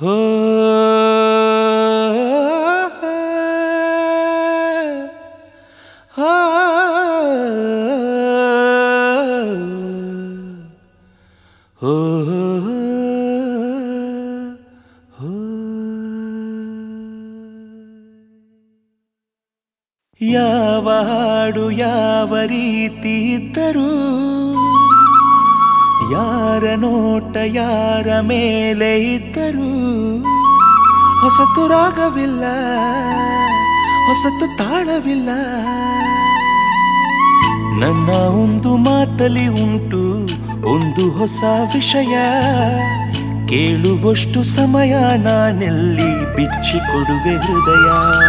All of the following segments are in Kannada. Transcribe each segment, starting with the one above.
ಹೋ ಹೋ ಹೋ ಯಾವ ಹಾಡು ಯಾವ ರೀತಿ ಇದ್ದರೂ ಯಾರ ನೋಟ ಯಾರ ಮೇಲೆ ಇದ್ದರೂ ಹೊಸತು ರಾಗವಿಲ್ಲ ಹೊಸತು ತಾಳವಿಲ್ಲ ನನ್ನ ಒಂದು ಮಾತಲಿ ಉಂಟು ಒಂದು ಹೊಸ ವಿಷಯ ಕೇಳುವಷ್ಟು ಸಮಯ ನಾನೆಲ್ಲಿ ಬಿಚ್ಚಿಕೊಡುವೆ ಹೃದಯ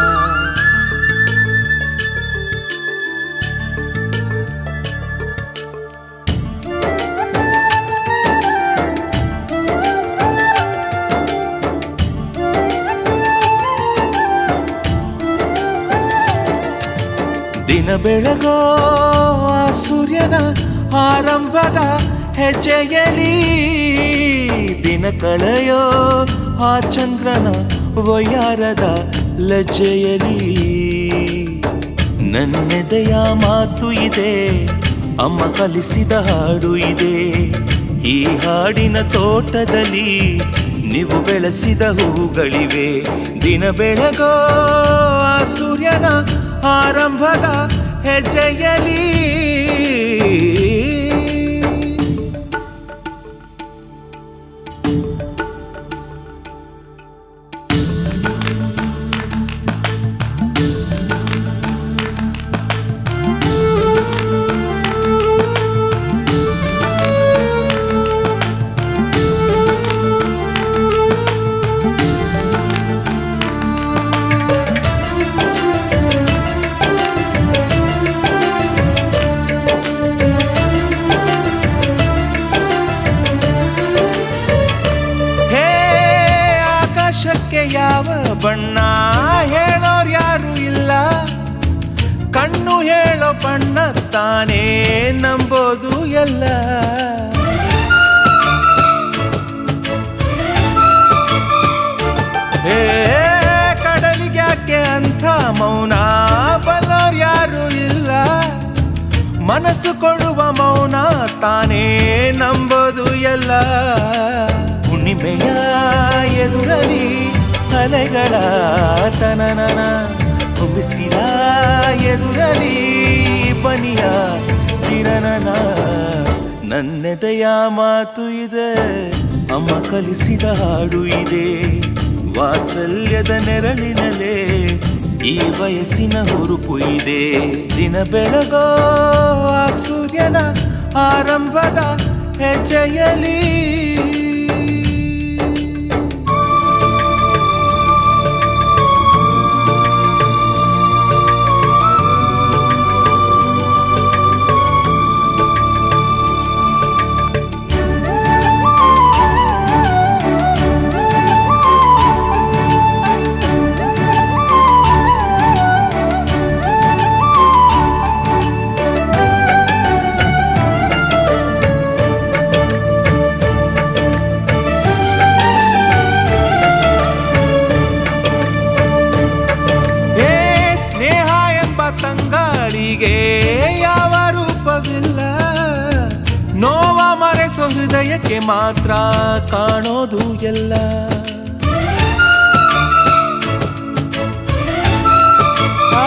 ದಿನ ಬೆಳಗೋ ಆ ಸೂರ್ಯನ ಆರಂಭದ ಹೆಜ್ಜೆಯಲಿ ದಿನ ಕಳೆಯೋ ಆ ಚಂದ್ರನ ವಯ್ಯಾರದ ಲಜ್ಜೆಯಲಿ ನನ್ನೆದೆಯ ಮಾತು ಇದೆ ಅಮ್ಮ ಕಲಿಸಿದ ಹಾಡು ಇದೆ ಈ ಹಾಡಿನ ತೋಟದಲ್ಲಿ ನೀವು ಬೆಳೆಸಿದ ಹೂಗಳಿವೆ ದಿನ ಬೆಳಗೋ ಆ ಸೂರ್ಯನ ಆರಂಭದ ಹೆಜ್ಜೆಯಲಿ ಹೇ ಆಕಾಶಕ್ಕೆ ಯಾವ ಬಣ್ಣ ಹೇಳೋರ್ ಯಾರು ಇಲ್ಲ ಕಣ್ಣು ಹೇಳೋ ಬಣ್ಣ ತಾನೇ ನಂಬೋದು ಎಲ್ಲ ಹೇ ಕಡಲಿಗ್ಯಾಕೆ ಅಂಥ ಮೌನ ಬಲ್ಲೋರ್ ಯಾರು ಇಲ್ಲ ಮನಸ್ಸು ಕೊಡುವ ಮೌನ ತಾನೇ ನಂಬೋದು ಎಲ್ಲ ಹುಣ್ಣಿಮೆಯ ಎದುರಲಿ ಅಲೆಗಳ ತನನನ ಹುಬಿಸಿಲ ಎದುರಲಿ ಬನಿಯ ತಿರನನ ನನ್ನೆದೆಯ ಮಾತು ಇದೆ ಅಮ್ಮ ಕಲಿಸಿದ ಹಾಡು ಇದೆ ವಾತ್ಸಲ್ಯದ ನೆರಳಿನಲ್ಲೇ ಈ ವಯಸ್ಸಿನ ಹುರುಪು ಇದೆ ದಿನ ಬೆಳಗೋ ಆ ಸೂರ್ಯನ ಆರಂಭದ ಹೆಜ್ಜೆಯಲಿ ಹೇ ಸ್ನೇಹ ಎಂಬ ತಂಗಾಳಿಗೆ ಯಾವ ರೂಪವಿಲ್ಲ ನೋವ ಮರೆಸೋ ಹೃದಯಕ್ಕೆ ಮಾತ್ರ ಕಾಣೋದು ಎಲ್ಲ ಆ,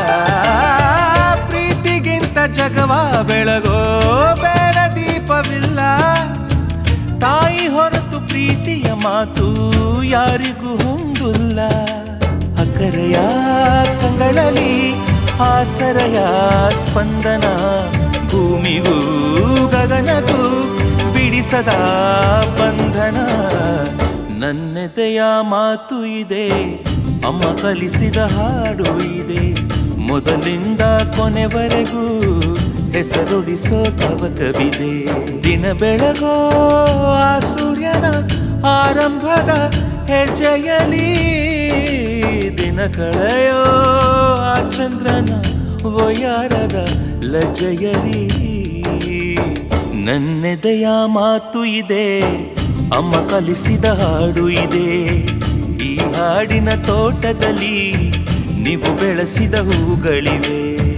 ಪ್ರೀತಿಗಿಂತ ಜಗವ ಬೆಳಗೋ ಬೇಡ ದೀಪವಿಲ್ಲ ತಾಯಿ ಹೊರತು ಪ್ರೀತಿಯ ಮಾತು ಯಾರಿಗೂ ಹೊಂದಿಲ್ಲ ಅಕ್ಕರೆಯ ಕಂಗಳಲ್ಲಿ ಆಸರೆಯ ಸ್ಪಂದನ ಭೂಮಿಗೂ ಗಗನಗೂ ಬಿಡಿಸದ ಬಂಧನ ನನ್ನೆದೆಯ ಮಾತು ಇದೆ ಅಮ್ಮ ಕಲಿಸಿದ ಹಾಡು ಇದೆ ಮೊದಲಿಂದ ಕೊನೆವರೆಗೂ ಹೆಸರುಳಿಸೋ ತವಕವಿದೆ ದಿನ ಬೆಳಗೋ ಆ ಸೂರ್ಯನ ಆರಂಭದ ಹೆಜ್ಜೆಯಲಿ ದಿನ ಕಳೆಯೋ ಆ ಚಂದ್ರನ ವಯಾರದ ಲಜ್ಜೆಯಲಿ ನನ್ನೆದೆಯ ಮಾತು ಇದೆ ಅಮ್ಮ ಕಲಿಸಿದ ಹಾಡು ಇದೆ ಈ ಹಾಡಿನ ತೋಟದಲ್ಲಿ ನೀವು ಬೆಳೆಸಿದ ಹೂಗಳಿವೆ